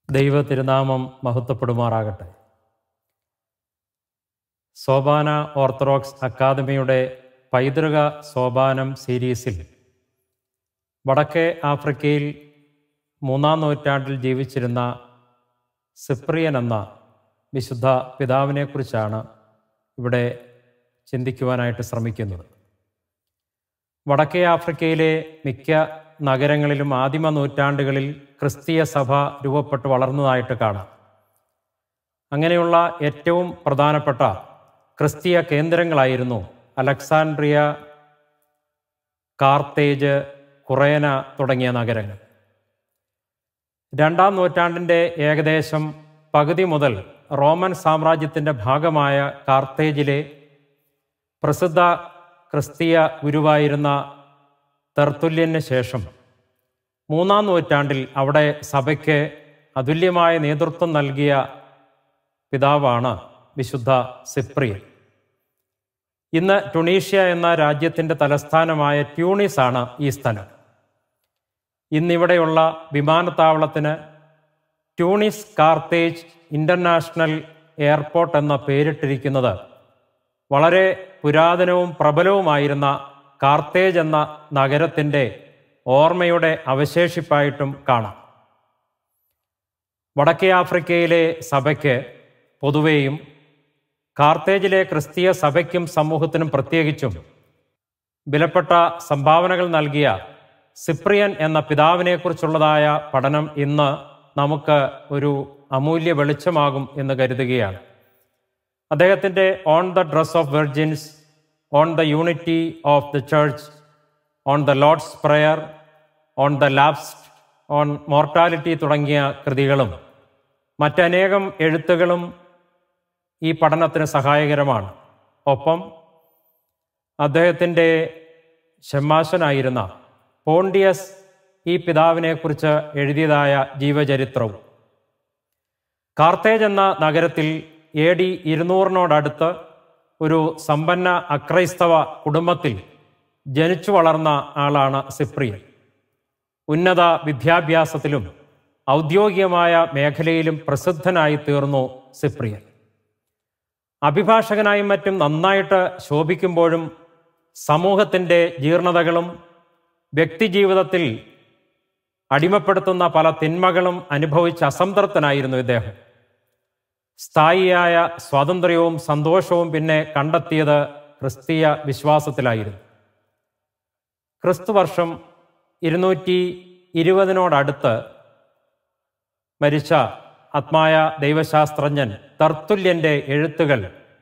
ദൈവ തിരുനാമം മഹത്വപ്പെടുമാറാകട്ടെ സോപാന ഓർത്തഡോക്സ് അക്കാദമിയുടെ പൈതൃക സോപാനം സീരീസിൽ വടക്കേ ആഫ്രിക്കയിൽ മൂന്നാം നൂറ്റാണ്ടിൽ ജീവിച്ചിരുന്ന സിപ്രിയൻ എന്ന വിശുദ്ധ പിതാവിനെക്കുറിച്ചാണ് ഇവിടെ ചിന്തിക്കുവാനായിട്ട് ശ്രമിക്കുന്നത് വടക്കേ ആഫ്രിക്കയിലെ മിക്ക നഗരങ്ങളിലും ആദിമ നൂറ്റാണ്ടുകളിൽ ക്രിസ്തീയ സഭ രൂപപ്പെട്ട് വളർന്നതായിട്ട് കാണാം അങ്ങനെയുള്ള ഏറ്റവും പ്രധാനപ്പെട്ട ക്രിസ്തീയ കേന്ദ്രങ്ങളായിരുന്നു അലക്സാൻഡ്രിയ കാർത്തേജ് കുറേന തുടങ്ങിയ നഗരങ്ങൾ രണ്ടാം നൂറ്റാണ്ടിൻ്റെ ഏകദേശം പകുതി മുതൽ റോമൻ സാമ്രാജ്യത്തിൻ്റെ ഭാഗമായ കാർത്തേജിലെ പ്രസിദ്ധ ക്രിസ്തീയ ഗുരുവായിരുന്ന തെർത്തുല്യന് ശേഷം മൂന്നാം നൂറ്റാണ്ടിൽ അവിടെ സഭയ്ക്ക് അതുല്യമായ നേതൃത്വം നൽകിയ പിതാവാണ് വിശുദ്ധ സിപ്രിയൻ ഇന്ന് ടുണീഷ്യ എന്ന രാജ്യത്തിൻ്റെ തലസ്ഥാനമായ ട്യൂണിസ് ആണ് ഈ സ്ഥലം ഇന്നിവിടെയുള്ള വിമാനത്താവളത്തിന് ട്യൂണിസ് കാർത്തേജ് ഇൻ്റർനാഷണൽ എയർപോർട്ട് എന്ന പേരിട്ടിരിക്കുന്നത് വളരെ പുരാതനവും പ്രബലവുമായിരുന്ന കാർത്തേജ് എന്ന നഗരത്തിൻ്റെ ഓർമ്മയുടെ അവശേഷിപ്പായിട്ടും കാണാം വടക്കേ ആഫ്രിക്കയിലെ സഭയ്ക്ക് പൊതുവെയും കാർത്തേജിലെ ക്രിസ്തീയ സഭയ്ക്കും സമൂഹത്തിനും പ്രത്യേകിച്ചും വിലപ്പെട്ട സംഭാവനകൾ നൽകിയ സിപ്രിയൻ എന്ന പിതാവിനെക്കുറിച്ചുള്ളതായ പഠനം ഇന്ന് നമുക്ക് ഒരു അമൂല്യ വെളിച്ചമാകും എന്ന് കരുതുകയാണ് അദ്ദേഹത്തിൻ്റെ on the dress of virgins on the unity of the church on the Lord's prayer on the lapsed on mortality തുടങ്ങിയ കൃതികളും മറ്റനേകം എഴുത്തുകളും ഈ പഠനത്തിന് സഹായകരമാണ് ഒപ്പം അദ്ദേഹത്തിൻ്റെ ഷമ്മാശനായിരുന്ന പോണ്ടിയസ് ഈ പിതാവിനെക്കുറിച്ച് എഴുതിയതായ ജീവചരിത്രവും കാർത്തേജ് എന്ന നഗരത്തിൽ എ ഡി ഇരുന്നൂറിനോടടുത്ത് ഒരു സമ്പന്ന അക്രൈസ്തവ കുടുംബത്തിൽ ജനിച്ചു വളർന്ന ആളാണ് സിപ്രിയൻ ഉന്നത വിദ്യാഭ്യാസത്തിലും ഔദ്യോഗികമായ മേഖലയിലും പ്രസിദ്ധനായി തീർന്നു സിപ്രിയൻ അഭിഭാഷകനായും മറ്റും നന്നായിട്ട് ശോഭിക്കുമ്പോഴും സമൂഹത്തിൻ്റെ ജീർണതകളും വ്യക്തിജീവിതത്തിൽ അടിമപ്പെടുത്തുന്ന പല തിന്മകളും അനുഭവിച്ച് അസംതൃപ്തനായിരുന്നു ഇദ്ദേഹം സ്ഥായിയായ സ്വാതന്ത്ര്യവും സന്തോഷവും പിന്നെ കണ്ടെത്തിയത് ക്രിസ്തീയ വിശ്വാസത്തിലായിരുന്നു ക്രിസ്തു വർഷം ഇരുന്നൂറ്റി ഇരുപതിനോടടുത്ത് മരിച്ച ആത്മായ ദൈവശാസ്ത്രജ്ഞൻ തർത്തുല്യൻ്റെ എഴുത്തുകൾ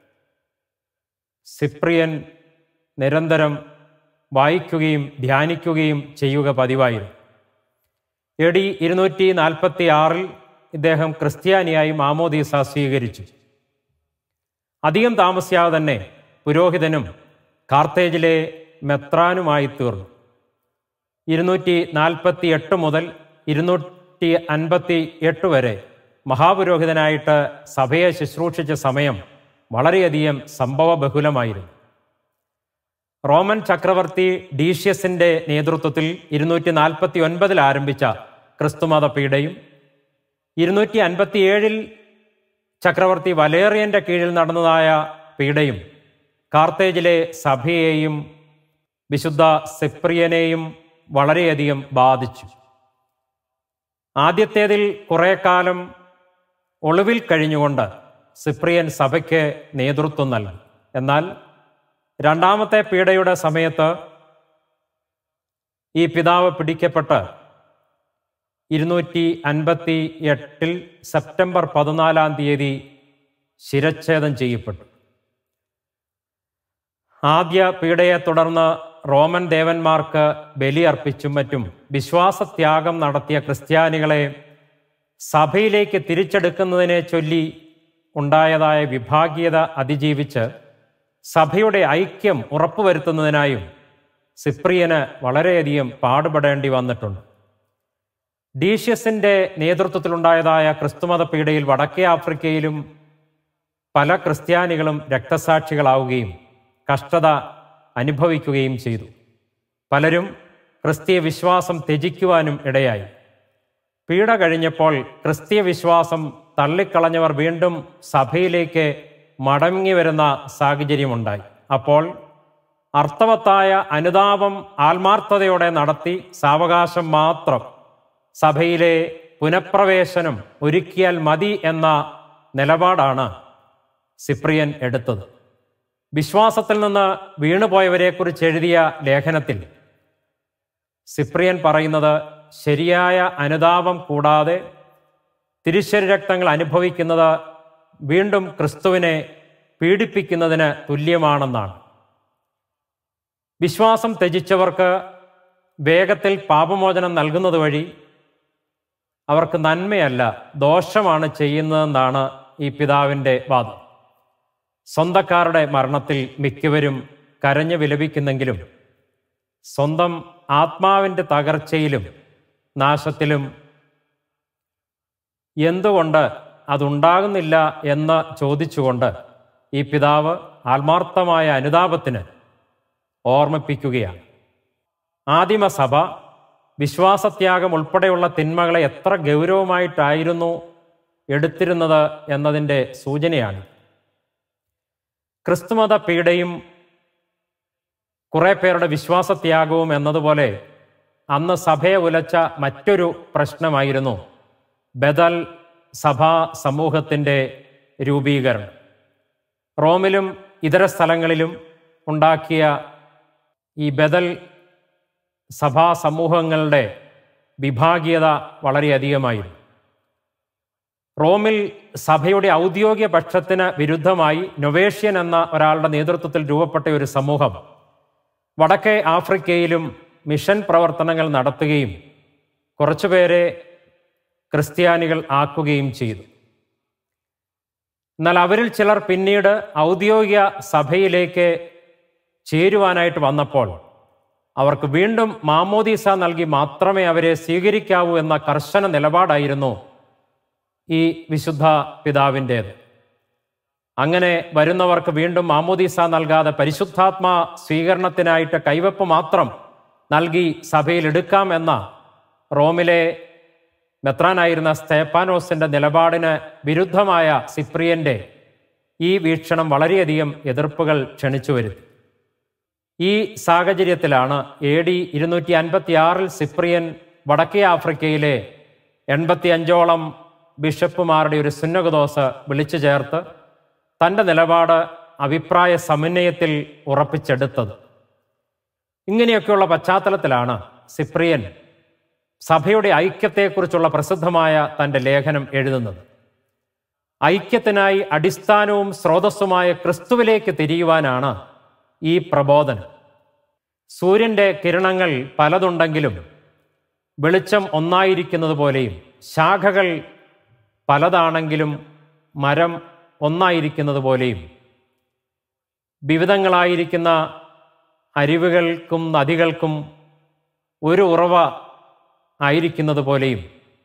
സിപ്രിയൻ നിരന്തരം വായിക്കുകയും ധ്യാനിക്കുകയും ചെയ്യുക പതിവായിരുന്നു എ ഡി ഇരുന്നൂറ്റി നാൽപ്പത്തി ആറിൽ ഇദ്ദേഹം ക്രിസ്ത്യാനിയായി മാമോദീസ സ്വീകരിച്ചു അധികം താമസിയാതെ തന്നെ പുരോഹിതനും കാർത്തേജിലെ മെത്രാനുമായി തീർന്നു ഇരുന്നൂറ്റി നാൽപ്പത്തി എട്ട് മുതൽ ഇരുന്നൂറ്റി അൻപത്തി എട്ട് വരെ മഹാപുരോഹിതനായിട്ട് സഭയെ ശുശ്രൂഷിച്ച സമയം വളരെയധികം സംഭവബഹുലമായിരുന്നു റോമൻ ചക്രവർത്തി ഡീഷ്യസിന്റെ നേതൃത്വത്തിൽ ഇരുന്നൂറ്റി നാൽപ്പത്തി ഒൻപതിൽ ആരംഭിച്ച ക്രിസ്തുമത പീഡയും ഇരുന്നൂറ്റി അൻപത്തിയേഴിൽ ചക്രവർത്തി വലേറിയന്റെ കീഴിൽ നടന്നതായ പീഡയും കാർത്തേജിലെ സഭയെയും വിശുദ്ധ സിപ്രിയനെയും വളരെയധികം ബാധിച്ചു ആദ്യത്തേതിൽ കുറെ കാലം ഒളിവിൽ കഴിഞ്ഞുകൊണ്ട് സിപ്രിയൻ സഭയ്ക്ക് നേതൃത്വം നൽകി എന്നാൽ രണ്ടാമത്തെ പീഡയുടെ സമയത്ത് ഈ പിതാവ് പിടിക്കപ്പെട്ട് ഇരുന്നൂറ്റി അൻപത്തി എട്ടിൽ സെപ്റ്റംബർ പതിനാലാം തീയതി ശിരച്ഛേദം ചെയ്യപ്പെട്ടു ആദ്യ പീഡയെ തുടർന്ന് റോമൻ ദേവന്മാർക്ക് ബലിയർപ്പിച്ചും മറ്റും വിശ്വാസത്യാഗം നടത്തിയ ക്രിസ്ത്യാനികളെ സഭയിലേക്ക് തിരിച്ചെടുക്കുന്നതിനെ ചൊല്ലി ഉണ്ടായതായ വിഭാഗീയത അതിജീവിച്ച് സഭയുടെ ഐക്യം ഉറപ്പുവരുത്തുന്നതിനായും സിപ്രിയന് വളരെയധികം പാടുപെടേണ്ടി വന്നിട്ടുണ്ട് ഡീഷ്യസിന്റെ നേതൃത്വത്തിലുണ്ടായതായ ക്രിസ്തുമത പീഡയിൽ വടക്കേ ആഫ്രിക്കയിലും പല ക്രിസ്ത്യാനികളും രക്തസാക്ഷികളാവുകയും കഷ്ടത അനുഭവിക്കുകയും ചെയ്തു പലരും ക്രിസ്തീയ വിശ്വാസം ത്യജിക്കുവാനും ഇടയായി പീഡ കഴിഞ്ഞപ്പോൾ ക്രിസ്തീയ വിശ്വാസം തള്ളിക്കളഞ്ഞവർ വീണ്ടും സഭയിലേക്ക് മടങ്ങി വരുന്ന സാഹചര്യമുണ്ടായി അപ്പോൾ അർത്ഥവത്തായ അനുതാപം ആത്മാർത്ഥതയോടെ നടത്തി സാവകാശം മാത്രം സഭയിലെ പുനഃപ്രവേശനം ഒരുക്കിയാൽ മതി എന്ന നിലപാടാണ് സിപ്രിയൻ എടുത്തത് വിശ്വാസത്തിൽ നിന്ന് വീണുപോയവരെക്കുറിച്ച് എഴുതിയ ലേഖനത്തിൽ സിപ്രിയൻ പറയുന്നത് ശരിയായ അനുതാപം കൂടാതെ തിരുശരി രക്തങ്ങൾ അനുഭവിക്കുന്നത് വീണ്ടും ക്രിസ്തുവിനെ പീഡിപ്പിക്കുന്നതിന് തുല്യമാണെന്നാണ് വിശ്വാസം ത്യജിച്ചവർക്ക് വേഗത്തിൽ പാപമോചനം നൽകുന്നത് വഴി അവർക്ക് നന്മയല്ല ദോഷമാണ് ചെയ്യുന്നതെന്നാണ് ഈ പിതാവിൻ്റെ വാദം സ്വന്തക്കാരുടെ മരണത്തിൽ മിക്കവരും കരഞ്ഞു വിലപിക്കുന്നെങ്കിലും സ്വന്തം ആത്മാവിൻ്റെ തകർച്ചയിലും നാശത്തിലും എന്തുകൊണ്ട് അതുണ്ടാകുന്നില്ല എന്ന് ചോദിച്ചുകൊണ്ട് ഈ പിതാവ് ആത്മാർത്ഥമായ അനുതാപത്തിന് ഓർമ്മിപ്പിക്കുകയാണ് ആദിമസഭ വിശ്വാസത്യാഗം ഉൾപ്പെടെയുള്ള തിന്മകളെ എത്ര ഗൗരവമായിട്ടായിരുന്നു എടുത്തിരുന്നത് എന്നതിൻ്റെ സൂചനയാണ് ക്രിസ്തുമത പീഡയും കുറെ പേരുടെ വിശ്വാസത്യാഗവും എന്നതുപോലെ അന്ന് സഭയെ ഉലച്ച മറ്റൊരു പ്രശ്നമായിരുന്നു ബദൽ സഭാ സമൂഹത്തിൻ്റെ രൂപീകരണം റോമിലും ഇതര സ്ഥലങ്ങളിലും ഉണ്ടാക്കിയ ഈ ബദൽ സഭാ സമൂഹങ്ങളുടെ വിഭാഗീയത വളരെയധികമായിരുന്നു റോമിൽ സഭയുടെ ഔദ്യോഗിക പക്ഷത്തിന് വിരുദ്ധമായി നൊവേഷ്യൻ എന്ന ഒരാളുടെ നേതൃത്വത്തിൽ രൂപപ്പെട്ട ഒരു സമൂഹം വടക്കേ ആഫ്രിക്കയിലും മിഷൻ പ്രവർത്തനങ്ങൾ നടത്തുകയും കുറച്ചുപേരെ ക്രിസ്ത്യാനികൾ ആക്കുകയും ചെയ്തു എന്നാൽ അവരിൽ ചിലർ പിന്നീട് ഔദ്യോഗിക സഭയിലേക്ക് ചേരുവാനായിട്ട് വന്നപ്പോൾ അവർക്ക് വീണ്ടും മാമോദീസ നൽകി മാത്രമേ അവരെ സ്വീകരിക്കാവൂ എന്ന കർശന നിലപാടായിരുന്നു ഈ വിശുദ്ധ പിതാവിൻ്റേത് അങ്ങനെ വരുന്നവർക്ക് വീണ്ടും മാമോദീസ നൽകാതെ പരിശുദ്ധാത്മാ സ്വീകരണത്തിനായിട്ട് കൈവപ്പ് മാത്രം നൽകി സഭയിൽ എടുക്കാം എന്ന റോമിലെ മെത്രാനായിരുന്ന സ്തേപ്പാനോസിന്റെ നിലപാടിന് വിരുദ്ധമായ സിപ്രിയന്റെ ഈ വീക്ഷണം വളരെയധികം എതിർപ്പുകൾ ക്ഷണിച്ചു വരുത്തി ഈ സാഹചര്യത്തിലാണ് എ ഡി ഇരുന്നൂറ്റി അൻപത്തി ആറിൽ സിപ്രിയൻ വടക്കേ ആഫ്രിക്കയിലെ എൺപത്തി അഞ്ചോളം ബിഷപ്പുമാരുടെ ഒരു സുന്നകദോസ് വിളിച്ചു ചേർത്ത് തൻ്റെ നിലപാട് അഭിപ്രായ സമന്വയത്തിൽ ഉറപ്പിച്ചെടുത്തത് ഇങ്ങനെയൊക്കെയുള്ള പശ്ചാത്തലത്തിലാണ് സിപ്രിയൻ സഭയുടെ ഐക്യത്തെക്കുറിച്ചുള്ള പ്രസിദ്ധമായ തൻ്റെ ലേഖനം എഴുതുന്നത് ഐക്യത്തിനായി അടിസ്ഥാനവും സ്രോതസ്സുമായ ക്രിസ്തുവിലേക്ക് തിരിയുവാനാണ് ഈ പ്രബോധനം സൂര്യൻ്റെ കിരണങ്ങൾ പലതുണ്ടെങ്കിലും വെളിച്ചം ഒന്നായിരിക്കുന്നത് പോലെയും ശാഖകൾ പലതാണെങ്കിലും മരം ഒന്നായിരിക്കുന്നത് പോലെയും വിവിധങ്ങളായിരിക്കുന്ന അരുവികൾക്കും നദികൾക്കും ഒരു ഉറവ ആയിരിക്കുന്നത് പോലെയും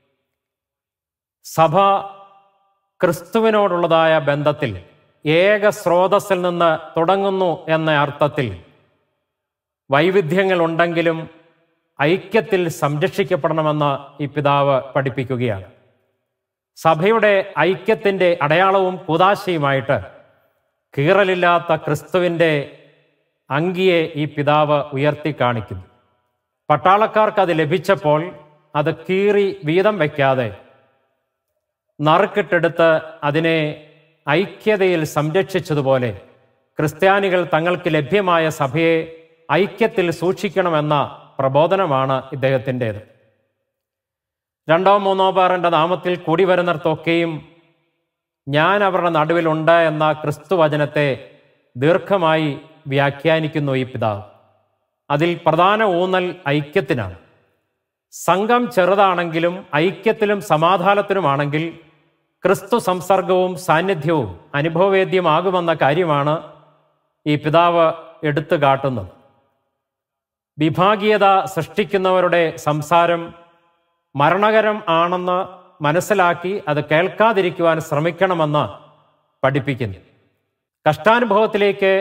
സഭ ക്രിസ്തുവിനോടുള്ളതായ ബന്ധത്തിൽ ഏക സ്രോതസ്സിൽ നിന്ന് തുടങ്ങുന്നു എന്ന അർത്ഥത്തിൽ വൈവിധ്യങ്ങൾ ഉണ്ടെങ്കിലും ഐക്യത്തിൽ സംരക്ഷിക്കപ്പെടണമെന്ന് ഈ പിതാവ് പഠിപ്പിക്കുകയാണ് സഭയുടെ ഐക്യത്തിൻ്റെ അടയാളവും കൂതാശയുമായിട്ട് കീറലില്ലാത്ത ക്രിസ്തുവിൻ്റെ അങ്കിയെ ഈ പിതാവ് ഉയർത്തി കാണിക്കുന്നു പട്ടാളക്കാർക്ക് അത് ലഭിച്ചപ്പോൾ അത് കീറി വീതം വയ്ക്കാതെ നറുക്കിട്ടെടുത്ത് അതിനെ ഐക്യതയിൽ സംരക്ഷിച്ചതുപോലെ ക്രിസ്ത്യാനികൾ തങ്ങൾക്ക് ലഭ്യമായ സഭയെ ഐക്യത്തിൽ സൂക്ഷിക്കണമെന്ന പ്രബോധനമാണ് ഇദ്ദേഹത്തിൻ്റേത് രണ്ടോ മൂന്നോ പേർ എൻ്റെ നാമത്തിൽ കൂടി വരുന്നിടത്തൊക്കെയും ഞാൻ അവരുടെ നടുവിലുണ്ട് എന്ന ക്രിസ്തു വചനത്തെ ദീർഘമായി വ്യാഖ്യാനിക്കുന്നു ഈ പിതാവ് അതിൽ പ്രധാന ഊന്നൽ ഐക്യത്തിനാണ് സംഘം ചെറുതാണെങ്കിലും ഐക്യത്തിലും സമാധാനത്തിനുമാണെങ്കിൽ ക്രിസ്തു സംസർഗവും സാന്നിധ്യവും അനുഭവവേദ്യമാകുമെന്ന കാര്യമാണ് ഈ പിതാവ് എടുത്തു കാട്ടുന്നത് വിഭാഗീയത സൃഷ്ടിക്കുന്നവരുടെ സംസാരം മരണകരം ആണെന്ന് മനസ്സിലാക്കി അത് കേൾക്കാതിരിക്കുവാൻ ശ്രമിക്കണമെന്ന് പഠിപ്പിക്കുന്നു കഷ്ടാനുഭവത്തിലേക്ക്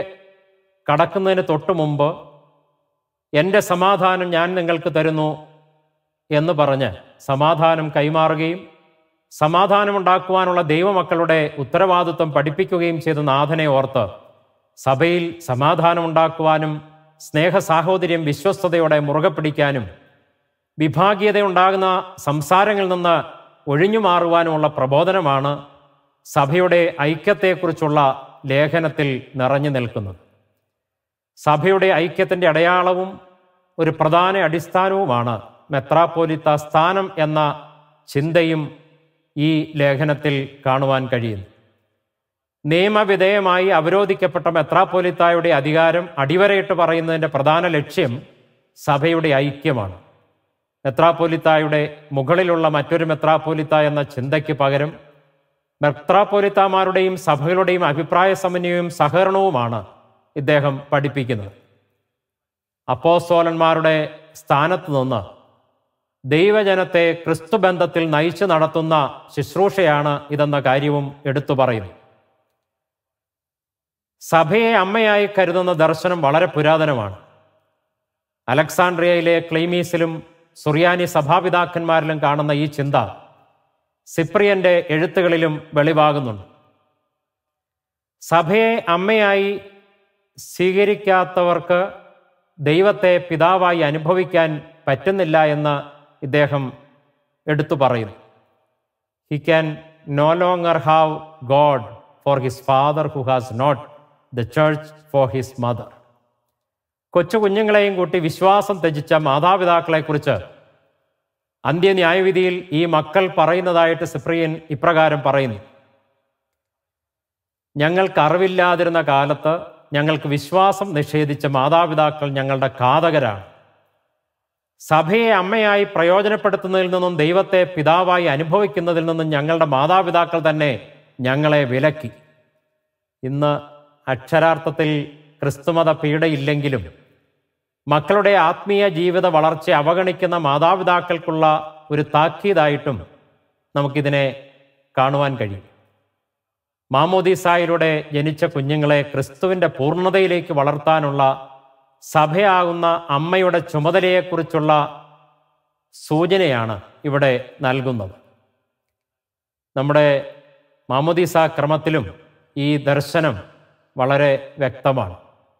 കടക്കുന്നതിന് തൊട്ടു മുമ്പ് എൻ്റെ സമാധാനം ഞാൻ നിങ്ങൾക്ക് തരുന്നു എന്ന് പറഞ്ഞ് സമാധാനം കൈമാറുകയും സമാധാനമുണ്ടാക്കുവാനുള്ള ദൈവമക്കളുടെ ഉത്തരവാദിത്വം പഠിപ്പിക്കുകയും ചെയ്ത നാഥനെ ഓർത്ത് സഭയിൽ സമാധാനമുണ്ടാക്കുവാനും സ്നേഹ സാഹോദര്യം വിശ്വസ്തയോടെ മുറുകെ പിടിക്കാനും വിഭാഗീയതയുണ്ടാകുന്ന സംസാരങ്ങളിൽ നിന്ന് ഒഴിഞ്ഞു മാറുവാനുമുള്ള പ്രബോധനമാണ് സഭയുടെ ഐക്യത്തെക്കുറിച്ചുള്ള ലേഖനത്തിൽ നിറഞ്ഞു നിൽക്കുന്നത് സഭയുടെ ഐക്യത്തിൻ്റെ അടയാളവും ഒരു പ്രധാന അടിസ്ഥാനവുമാണ് മെത്രാപ്പോലിത്ത സ്ഥാനം എന്ന ചിന്തയും ഈ ലേഖനത്തിൽ കാണുവാൻ കഴിയുന്നു നിയമവിധേയമായി അവരോധിക്കപ്പെട്ട മെത്രാപ്പോലിത്തായുടെ അധികാരം അടിവരയിട്ട് പറയുന്നതിൻ്റെ പ്രധാന ലക്ഷ്യം സഭയുടെ ഐക്യമാണ് മെത്രാപ്പോലിത്തായുടെ മുകളിലുള്ള മറ്റൊരു മെത്രാപ്പോലിത്ത എന്ന ചിന്തയ്ക്ക് പകരം മെത്രാപ്പോലിത്താമാരുടെയും സഭകളുടെയും അഭിപ്രായ സമന്വയവും സഹകരണവുമാണ് ഇദ്ദേഹം പഠിപ്പിക്കുന്നത് അപ്പോസ്തോലന്മാരുടെ സ്ഥാനത്ത് നിന്ന് ദൈവജനത്തെ ക്രിസ്തുബന്ധത്തിൽ നയിച്ചു നടത്തുന്ന ശുശ്രൂഷയാണ് ഇതെന്ന കാര്യവും എടുത്തു പറയുന്നു സഭയെ അമ്മയായി കരുതുന്ന ദർശനം വളരെ പുരാതനമാണ് അലക്സാണ്ട്രിയയിലെ ക്ലീമീസിലും സുറിയാനി സഭാപിതാക്കന്മാരിലും കാണുന്ന ഈ ചിന്ത സിപ്രിയന്റെ എഴുത്തുകളിലും വെളിവാകുന്നുണ്ട് സഭയെ അമ്മയായി സ്വീകരിക്കാത്തവർക്ക് ദൈവത്തെ പിതാവായി അനുഭവിക്കാൻ പറ്റുന്നില്ല എന്ന് ഇദ്ദേഹം എടുത്തു പറയുന്നു he can no longer have God for his father who has not the church for his mother കൊച്ചു കുഞ്ഞുങ്ങളെയും കൂട്ടി വിശ്വാസം ത്യജിച്ച മാതാപിതാക്കളെക്കുറിച്ച് അന്ത്യന്യായവിധിയിൽ ഈ മക്കൾ പറയുന്നതായിട്ട് സിപ്രിയൻ ഇപ്രകാരം പറയുന്നു ഞങ്ങൾക്ക് അറിവില്ലാതിരുന്ന കാലത്ത് ഞങ്ങൾക്ക് വിശ്വാസം നിഷേധിച്ച മാതാപിതാക്കൾ ഞങ്ങളുടെ ഘാതകരാണ് സഭയെ അമ്മയായി പ്രയോജനപ്പെടുത്തുന്നതിൽ നിന്നും ദൈവത്തെ പിതാവായി അനുഭവിക്കുന്നതിൽ നിന്നും ഞങ്ങളുടെ മാതാപിതാക്കൾ തന്നെ ഞങ്ങളെ വിലക്കി ഇന്ന് അക്ഷരാർത്ഥത്തിൽ ക്രിസ്തുമത പീഡയില്ലെങ്കിലും മക്കളുടെ ആത്മീയ ജീവിത വളർച്ച അവഗണിക്കുന്ന മാതാപിതാക്കൾക്കുള്ള ഒരു താക്കീതായിട്ടും നമുക്കിതിനെ കാണുവാൻ കഴിയും മാമോദീസായിലൂടെ ജനിച്ച കുഞ്ഞുങ്ങളെ ക്രിസ്തുവിൻ്റെ പൂർണ്ണതയിലേക്ക് വളർത്താനുള്ള സഭയാകുന്ന അമ്മയുടെ ചുമതലയെക്കുറിച്ചുള്ള സൂചനയാണ് ഇവിടെ നൽകുന്നത് നമ്മുടെ മാമോദീസ ക്രമത്തിലും ഈ ദർശനം വളരെ വ്യക്തമാണ്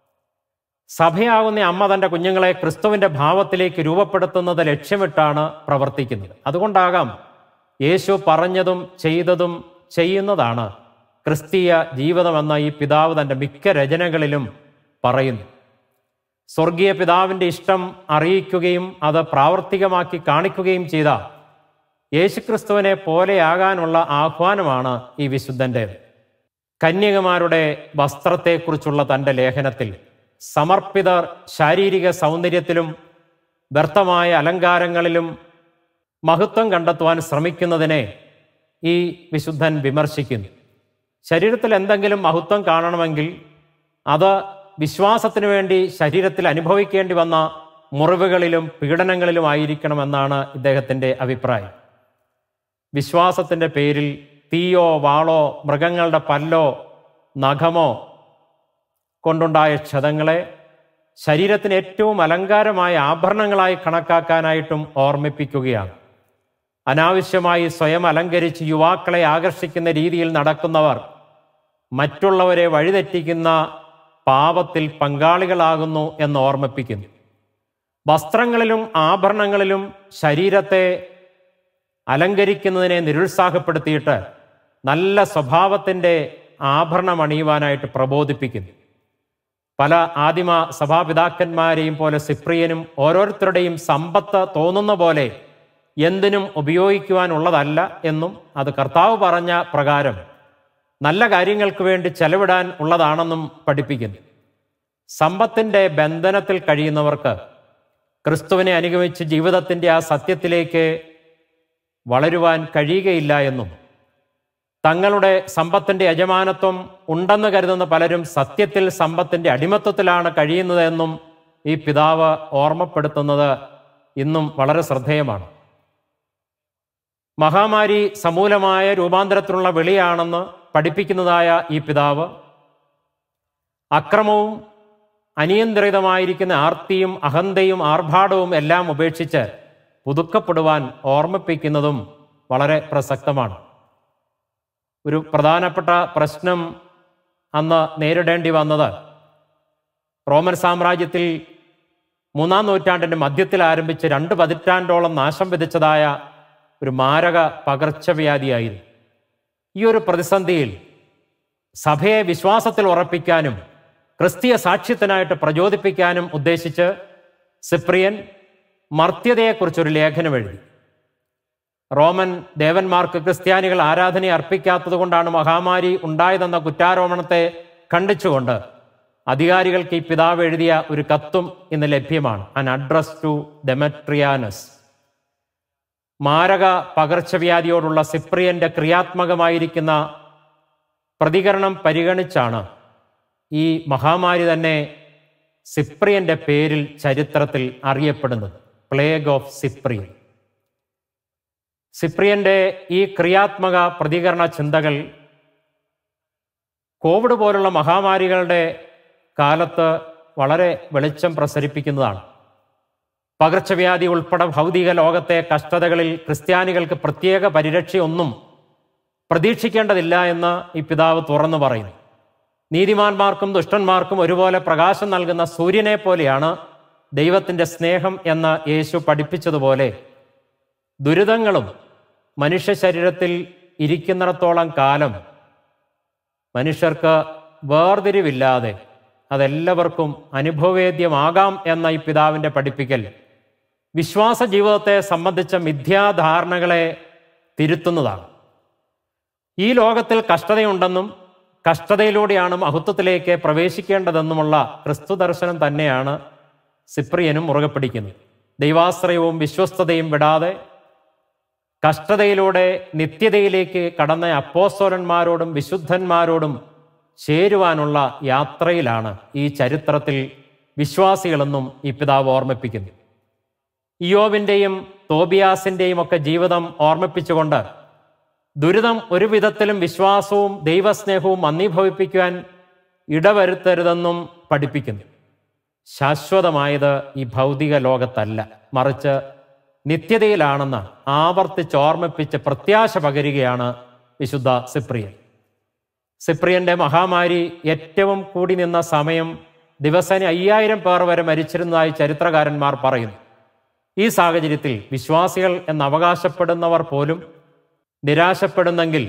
സഭയാകുന്ന അമ്മ തൻ്റെ കുഞ്ഞുങ്ങളെ ക്രിസ്തുവിൻ്റെ ഭാവത്തിലേക്ക് രൂപപ്പെടുത്തുന്നത് ലക്ഷ്യമിട്ടാണ് പ്രവർത്തിക്കുന്നത് അതുകൊണ്ടാകാം യേശു പറഞ്ഞതും ചെയ്തതും ചെയ്യുന്നതാണ് ക്രിസ്തീയ ജീവിതമെന്ന ഈ പിതാവ് തൻ്റെ മിക്ക രചനകളിലും പറയുന്നു സ്വർഗീയ പിതാവിൻ്റെ ഇഷ്ടം അറിയിക്കുകയും അത് പ്രാവർത്തികമാക്കി കാണിക്കുകയും ചെയ്ത യേശുക്രിസ്തുവിനെ പോലെയാകാനുള്ള ആഹ്വാനമാണ് ഈ വിശുദ്ധൻ്റേത് കന്യകമാരുടെ വസ്ത്രത്തെക്കുറിച്ചുള്ള തൻ്റെ ലേഖനത്തിൽ സമർപ്പിതർ ശാരീരിക സൗന്ദര്യത്തിലും വ്യർത്ഥമായ അലങ്കാരങ്ങളിലും മഹത്വം കണ്ടെത്തുവാൻ ശ്രമിക്കുന്നതിനെ ഈ വിശുദ്ധൻ വിമർശിക്കുന്നു ശരീരത്തിൽ എന്തെങ്കിലും മഹത്വം കാണണമെങ്കിൽ അത് വിശ്വാസത്തിനു വേണ്ടി ശരീരത്തിൽ അനുഭവിക്കേണ്ടി വന്ന മുറിവുകളിലും പീഡനങ്ങളിലും ആയിരിക്കണമെന്നാണ് ഇദ്ദേഹത്തിൻ്റെ അഭിപ്രായം വിശ്വാസത്തിൻ്റെ പേരിൽ തീയോ വാളോ മൃഗങ്ങളുടെ പല്ലോ നഖമോ കൊണ്ടുണ്ടായ ക്ഷതങ്ങളെ ശരീരത്തിന് ഏറ്റവും അലങ്കാരമായ ആഭരണങ്ങളായി കണക്കാക്കാനായിട്ടും ഓർമ്മിപ്പിക്കുകയാണ് അനാവശ്യമായി സ്വയം അലങ്കരിച്ച് യുവാക്കളെ ആകർഷിക്കുന്ന രീതിയിൽ നടക്കുന്നവർ മറ്റുള്ളവരെ വഴിതെറ്റിക്കുന്ന പാപത്തിൽ പങ്കാളികളാകുന്നു എന്ന് ഓർമ്മിപ്പിക്കുന്നു വസ്ത്രങ്ങളിലും ആഭരണങ്ങളിലും ശരീരത്തെ അലങ്കരിക്കുന്നതിനെ നിരുത്സാഹപ്പെടുത്തിയിട്ട് നല്ല സ്വഭാവത്തിൻ്റെ ആഭരണം അണിയുവാനായിട്ട് പ്രബോധിപ്പിക്കുന്നു പല ആദിമ സഭാപിതാക്കന്മാരെയും പോലെ സിപ്രിയനും ഓരോരുത്തരുടെയും സമ്പത്ത് തോന്നുന്ന പോലെ എന്തിനും ഉപയോഗിക്കുവാനുള്ളതല്ല എന്നും അത് കർത്താവ് പറഞ്ഞ പ്രകാരം നല്ല കാര്യങ്ങൾക്ക് വേണ്ടി ചെലവിടാൻ ഉള്ളതാണെന്നും പഠിപ്പിക്കുന്നു സമ്പത്തിൻ്റെ ബന്ധനത്തിൽ കഴിയുന്നവർക്ക് ക്രിസ്തുവിനെ അനുഗമിച്ച് ജീവിതത്തിൻ്റെ ആ സത്യത്തിലേക്ക് വളരുവാൻ കഴിയുകയില്ല എന്നും തങ്ങളുടെ സമ്പത്തിൻ്റെ യജമാനത്വം ഉണ്ടെന്ന് കരുതുന്ന പലരും സത്യത്തിൽ സമ്പത്തിൻ്റെ അടിമത്വത്തിലാണ് കഴിയുന്നതെന്നും ഈ പിതാവ് ഓർമ്മപ്പെടുത്തുന്നത് ഇന്നും വളരെ ശ്രദ്ധേയമാണ് മഹാമാരി സമൂലമായ രൂപാന്തരത്തിനുള്ള വിളിയാണെന്ന് പഠിപ്പിക്കുന്നതായ ഈ പിതാവ് അക്രമവും അനിയന്ത്രിതമായിരിക്കുന്ന ആർത്തിയും അഹന്തയും ആർഭാടവും എല്ലാം ഉപേക്ഷിച്ച് പുതുക്കപ്പെടുവാൻ ഓർമ്മിപ്പിക്കുന്നതും വളരെ പ്രസക്തമാണ് ഒരു പ്രധാനപ്പെട്ട പ്രശ്നം അന്ന് നേരിടേണ്ടി വന്നത് റോമൻ സാമ്രാജ്യത്തിൽ മൂന്നാം നൂറ്റാണ്ടിൻ്റെ മധ്യത്തിൽ ആരംഭിച്ച് രണ്ട് പതിറ്റാണ്ടോളം നാശം വിധിച്ചതായ ഒരു മാരക പകർച്ചവ്യാധിയായിരുന്നു ഈ ഒരു പ്രതിസന്ധിയിൽ സഭയെ വിശ്വാസത്തിൽ ഉറപ്പിക്കാനും ക്രിസ്തീയ സാക്ഷ്യത്തിനായിട്ട് പ്രചോദിപ്പിക്കാനും ഉദ്ദേശിച്ച് സിപ്രിയൻ മർത്യതയെക്കുറിച്ചൊരു ലേഖനം എഴുതി റോമൻ ദേവന്മാർക്ക് ക്രിസ്ത്യാനികൾ ആരാധന അർപ്പിക്കാത്തതുകൊണ്ടാണ് മഹാമാരി ഉണ്ടായതെന്ന കുറ്റാരോപണത്തെ ഖണ്ഡിച്ചുകൊണ്ട് അധികാരികൾക്ക് ഈ പിതാവ് എഴുതിയ ഒരു കത്തും ഇന്ന് ലഭ്യമാണ് അൻ അഡ്രസ് ടു ഡെമട്രിയാനസ് മാരക പകർച്ചവ്യാധിയോടുള്ള സിപ്രിയന്റെ ക്രിയാത്മകമായിരിക്കുന്ന പ്രതികരണം പരിഗണിച്ചാണ് ഈ മഹാമാരി തന്നെ സിപ്രിയന്റെ പേരിൽ ചരിത്രത്തിൽ അറിയപ്പെടുന്നത് പ്ലേഗ് ഓഫ് സിപ്രിയൻ സിപ്രിയന്റെ ഈ ക്രിയാത്മക പ്രതികരണ ചിന്തകൾ കോവിഡ് പോലുള്ള മഹാമാരികളുടെ കാലത്ത് വളരെ വെളിച്ചം പ്രസരിപ്പിക്കുന്നതാണ് പകർച്ചവ്യാധി ഉൾപ്പെടെ ഭൗതിക ലോകത്തെ കഷ്ടതകളിൽ ക്രിസ്ത്യാനികൾക്ക് പ്രത്യേക പരിരക്ഷയൊന്നും പ്രതീക്ഷിക്കേണ്ടതില്ല എന്ന് ഈ പിതാവ് തുറന്നു പറയുന്നു നീതിമാന്മാർക്കും ദുഷ്ടന്മാർക്കും ഒരുപോലെ പ്രകാശം നൽകുന്ന സൂര്യനെ പോലെയാണ് ദൈവത്തിൻ്റെ സ്നേഹം എന്ന് യേശു പഠിപ്പിച്ചതുപോലെ ദുരിതങ്ങളും മനുഷ്യ ശരീരത്തിൽ ഇരിക്കുന്നിടത്തോളം കാലം മനുഷ്യർക്ക് വേർതിരിവില്ലാതെ അതെല്ലാവർക്കും അനുഭവവേദ്യമാകാം എന്ന ഈ പിതാവിൻ്റെ പഠിപ്പിക്കൽ വിശ്വാസ ജീവിതത്തെ സംബന്ധിച്ച മിഥ്യാധാരണകളെ തിരുത്തുന്നതാണ് ഈ ലോകത്തിൽ കഷ്ടതയുണ്ടെന്നും കഷ്ടതയിലൂടെയാണ് മഹത്വത്തിലേക്ക് പ്രവേശിക്കേണ്ടതെന്നുമുള്ള ക്രിസ്തു ദർശനം തന്നെയാണ് സിപ്രിയനും മുറുകെ പിടിക്കുന്നത് ദൈവാശ്രയവും വിശ്വസ്തതയും വിടാതെ കഷ്ടതയിലൂടെ നിത്യതയിലേക്ക് കടന്ന അപ്പോസ്തോലന്മാരോടും വിശുദ്ധന്മാരോടും ചേരുവാനുള്ള യാത്രയിലാണ് ഈ ചരിത്രത്തിൽ വിശ്വാസികളെന്നും ഈ പിതാവ് ഓർമ്മിപ്പിക്കുന്നു ഇയോബിൻ്റെയും തോബിയാസിൻ്റെയും ഒക്കെ ജീവിതം ഓർമ്മിപ്പിച്ചുകൊണ്ട് ദുരിതം ഒരു വിധത്തിലും വിശ്വാസവും ദൈവസ്നേഹവും അന്വീഭവിപ്പിക്കുവാൻ ഇടവരുത്തരുതെന്നും പഠിപ്പിക്കുന്നു ശാശ്വതമായത് ഈ ഭൗതിക ലോകത്തല്ല മറിച്ച് നിത്യതയിലാണെന്ന് ആവർത്തിച്ച് ഓർമ്മിപ്പിച്ച് പ്രത്യാശ പകരുകയാണ് വിശുദ്ധ സിപ്രിയൻ സിപ്രിയന്റെ മഹാമാരി ഏറ്റവും കൂടി നിന്ന സമയം ദിവസേന അയ്യായിരം പേർ വരെ മരിച്ചിരുന്നതായി ചരിത്രകാരന്മാർ പറയുന്നു ഈ സാഹചര്യത്തിൽ വിശ്വാസികൾ എന്ന് അവകാശപ്പെടുന്നവർ പോലും നിരാശപ്പെടുന്നെങ്കിൽ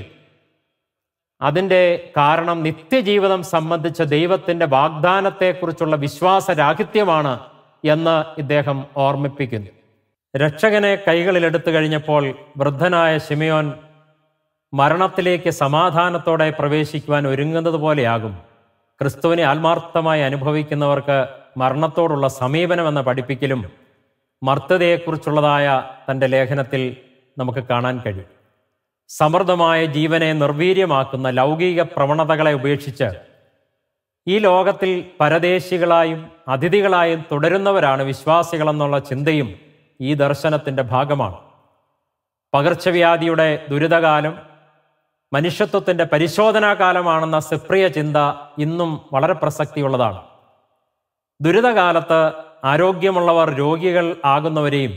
അതിൻ്റെ കാരണം നിത്യജീവിതം സംബന്ധിച്ച ദൈവത്തിൻ്റെ വാഗ്ദാനത്തെക്കുറിച്ചുള്ള വിശ്വാസരാഹിത്യമാണ് എന്ന് ഇദ്ദേഹം ഓർമ്മിപ്പിക്കുന്നു രക്ഷകനെ കൈകളിലെടുത്തു കഴിഞ്ഞപ്പോൾ വൃദ്ധനായ ഷിമിയോൻ മരണത്തിലേക്ക് സമാധാനത്തോടെ പ്രവേശിക്കുവാൻ ഒരുങ്ങുന്നത് പോലെയാകും ക്രിസ്തുവിനെ ആത്മാർത്ഥമായി അനുഭവിക്കുന്നവർക്ക് മരണത്തോടുള്ള സമീപനം എന്ന പഠിപ്പിക്കലും മർത്തതയെക്കുറിച്ചുള്ളതായ തൻ്റെ ലേഖനത്തിൽ നമുക്ക് കാണാൻ കഴിയും സമൃദ്ധമായ ജീവനെ നിർവീര്യമാക്കുന്ന ലൗകിക പ്രവണതകളെ ഉപേക്ഷിച്ച് ഈ ലോകത്തിൽ പരദേശികളായും അതിഥികളായും തുടരുന്നവരാണ് വിശ്വാസികളെന്നുള്ള ചിന്തയും ഈ ദർശനത്തിൻ്റെ ഭാഗമാണ് പകർച്ചവ്യാധിയുടെ ദുരിതകാലം മനുഷ്യത്വത്തിൻ്റെ പരിശോധനാ കാലമാണെന്ന സിപ്രിയ ചിന്ത ഇന്നും വളരെ പ്രസക്തിയുള്ളതാണ് ദുരിതകാലത്ത് ആരോഗ്യമുള്ളവർ രോഗികൾ ആകുന്നവരെയും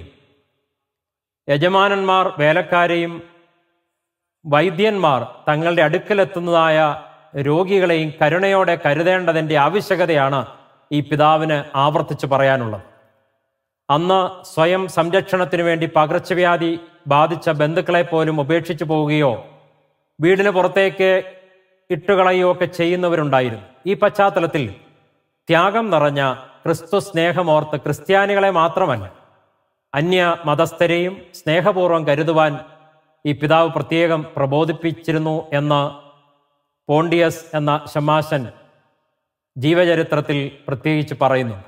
യജമാനന്മാർ വേലക്കാരെയും വൈദ്യന്മാർ തങ്ങളുടെ അടുക്കലെത്തുന്നതായ രോഗികളെയും കരുണയോടെ കരുതേണ്ടതിൻ്റെ ആവശ്യകതയാണ് ഈ പിതാവിന് ആവർത്തിച്ച് പറയാനുള്ളത് അന്ന് സ്വയം സംരക്ഷണത്തിനു വേണ്ടി പകർച്ചവ്യാധി ബാധിച്ച ബന്ധുക്കളെ പോലും ഉപേക്ഷിച്ചു പോവുകയോ വീടിന് പുറത്തേക്ക് ഇട്ടുകളയുകയോ ഒക്കെ ചെയ്യുന്നവരുണ്ടായിരുന്നു ഈ പശ്ചാത്തലത്തിൽ ത്യാഗം നിറഞ്ഞ ക്രിസ്തു സ്നേഹമോർത്ത് ക്രിസ്ത്യാനികളെ മാത്രമല്ല അന്യ മതസ്ഥരെയും സ്നേഹപൂർവ്വം കരുതുവാൻ ഈ പിതാവ് പ്രത്യേകം പ്രബോധിപ്പിച്ചിരുന്നു എന്ന് പോണ്ടിയസ് എന്ന ഷമാശൻ ജീവചരിത്രത്തിൽ പ്രത്യേകിച്ച് പറയുന്നുണ്ട്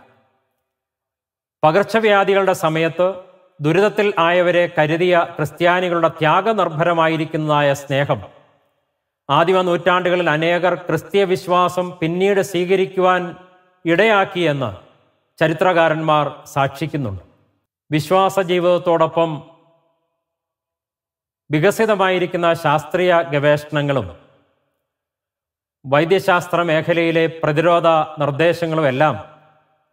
പകർച്ചവ്യാധികളുടെ സമയത്ത് ദുരിതത്തിൽ ആയവരെ കരുതിയ ക്രിസ്ത്യാനികളുടെ ത്യാഗനിർഭരമായിരിക്കുന്നതായ സ്നേഹം ആദിമ നൂറ്റാണ്ടുകളിൽ അനേകർ ക്രിസ്തീയ വിശ്വാസം പിന്നീട് സ്വീകരിക്കുവാൻ ഇടയാക്കിയെന്ന് ചരിത്രകാരന്മാർ സാക്ഷിക്കുന്നുണ്ട് വിശ്വാസ ജീവിതത്തോടൊപ്പം വികസിതമായിരിക്കുന്ന ശാസ്ത്രീയ ഗവേഷണങ്ങളും വൈദ്യശാസ്ത്ര മേഖലയിലെ പ്രതിരോധ നിർദ്ദേശങ്ങളും എല്ലാം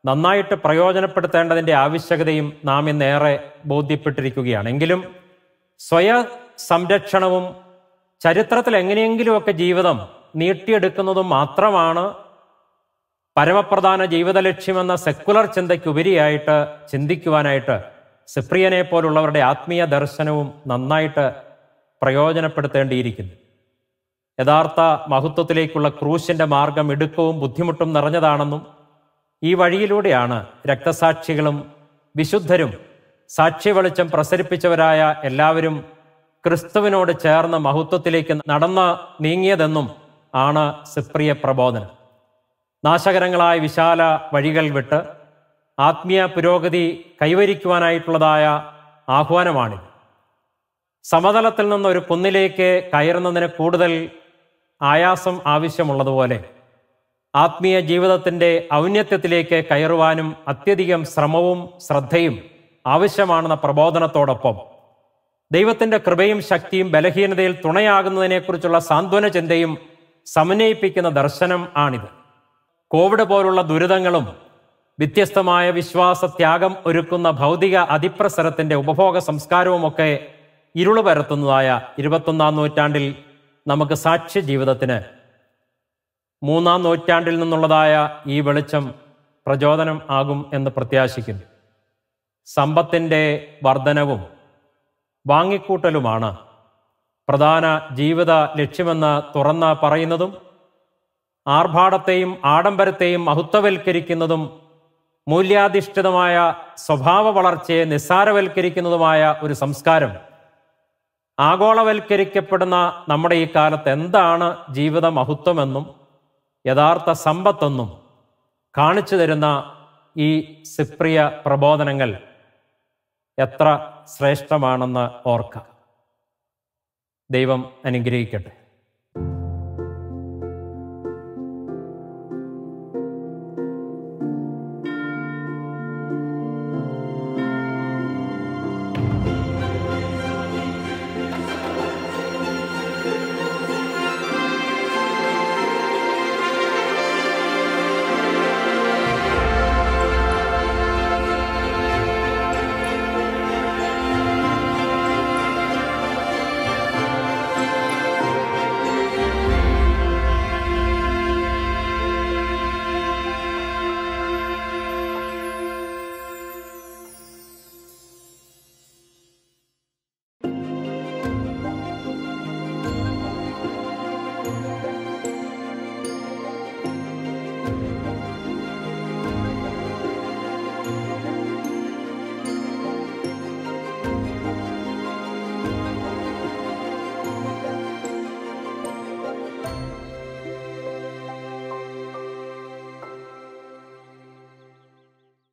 നന്നായിട്ട് പ്രയോജനപ്പെടുത്തേണ്ടതിൻ്റെ ആവശ്യകതയും നാം ഇന്നേറെ ബോധ്യപ്പെട്ടിരിക്കുകയാണ് എങ്കിലും സ്വയ സംരക്ഷണവും ചരിത്രത്തിൽ എങ്ങനെയെങ്കിലുമൊക്കെ ജീവിതം നീട്ടിയെടുക്കുന്നതും മാത്രമാണ് പരമപ്രധാന ജീവിത ലക്ഷ്യമെന്ന സെക്കുലർ ചിന്തയ്ക്കുപരിയായിട്ട് ചിന്തിക്കുവാനായിട്ട് സിപ്രിയനെ പോലുള്ളവരുടെ ആത്മീയ ദർശനവും നന്നായിട്ട് പ്രയോജനപ്പെടുത്തേണ്ടിയിരിക്കുന്നു യഥാർത്ഥ മഹത്വത്തിലേക്കുള്ള ക്രൂശിന്റെ മാർഗം ഇടുക്കവും ബുദ്ധിമുട്ടും നിറഞ്ഞതാണെന്നും ഈ വഴിയിലൂടെയാണ് രക്തസാക്ഷികളും വിശുദ്ധരും സാക്ഷി വെളിച്ചം പ്രസരിപ്പിച്ചവരായ എല്ലാവരും ക്രിസ്തുവിനോട് ചേർന്ന് മഹത്വത്തിലേക്ക് നടന്ന് നീങ്ങിയതെന്നും ആണ് സിപ്രിയ പ്രബോധനം നാശകരങ്ങളായ വിശാല വഴികൾ വിട്ട് ആത്മീയ പുരോഗതി കൈവരിക്കുവാനായിട്ടുള്ളതായ ആഹ്വാനമാണിത് സമതലത്തിൽ നിന്ന് ഒരു കുന്നിലേക്ക് കയറുന്നതിന് കൂടുതൽ ആയാസം ആവശ്യമുള്ളതുപോലെ ആത്മീയ ജീവിതത്തിൻ്റെ ഔന്നത്യത്തിലേക്ക് കയറുവാനും അത്യധികം ശ്രമവും ശ്രദ്ധയും ആവശ്യമാണെന്ന പ്രബോധനത്തോടൊപ്പം ദൈവത്തിൻ്റെ കൃപയും ശക്തിയും ബലഹീനതയിൽ തുണയാകുന്നതിനെക്കുറിച്ചുള്ള സാന്ത്വന ചിന്തയും സമന്വയിപ്പിക്കുന്ന ദർശനം ആണിത് കോവിഡ് പോലുള്ള ദുരിതങ്ങളും വ്യത്യസ്തമായ വിശ്വാസ ത്യാഗം ഒരുക്കുന്ന ഭൗതിക അതിപ്രസരത്തിന്റെ ഉപഭോഗ സംസ്കാരവുമൊക്കെ ഇരുള് പരത്തുന്നതായ ഇരുപത്തൊന്നാം നൂറ്റാണ്ടിൽ നമുക്ക് സാക്ഷ്യ ജീവിതത്തിന് മൂന്നാം നൂറ്റാണ്ടിൽ നിന്നുള്ളതായ ഈ വെളിച്ചം പ്രചോദനം ആകും എന്ന് പ്രത്യാശിക്കുന്നു സമ്പത്തിൻ്റെ വർധനവും വാങ്ങിക്കൂട്ടലുമാണ് പ്രധാന ജീവിത ലക്ഷ്യമെന്ന് തുറന്ന് പറയുന്നതും ആർഭാടത്തെയും ആഡംബരത്തെയും മഹത്വവൽക്കരിക്കുന്നതും മൂല്യാധിഷ്ഠിതമായ സ്വഭാവ വളർച്ചയെ നിസ്സാരവൽക്കരിക്കുന്നതുമായ ഒരു സംസ്കാരം ആഗോളവൽക്കരിക്കപ്പെടുന്ന നമ്മുടെ ഈ കാലത്ത് എന്താണ് ജീവിത മഹത്വമെന്നും യഥാർത്ഥ സമ്പത്തെന്നും കാണിച്ചു തരുന്ന ഈ സിപ്രിയ പ്രബോധനങ്ങൾ എത്ര ശ്രേഷ്ഠമാണെന്ന് ഓർക്കാം ദൈവം അനുഗ്രഹിക്കട്ടെ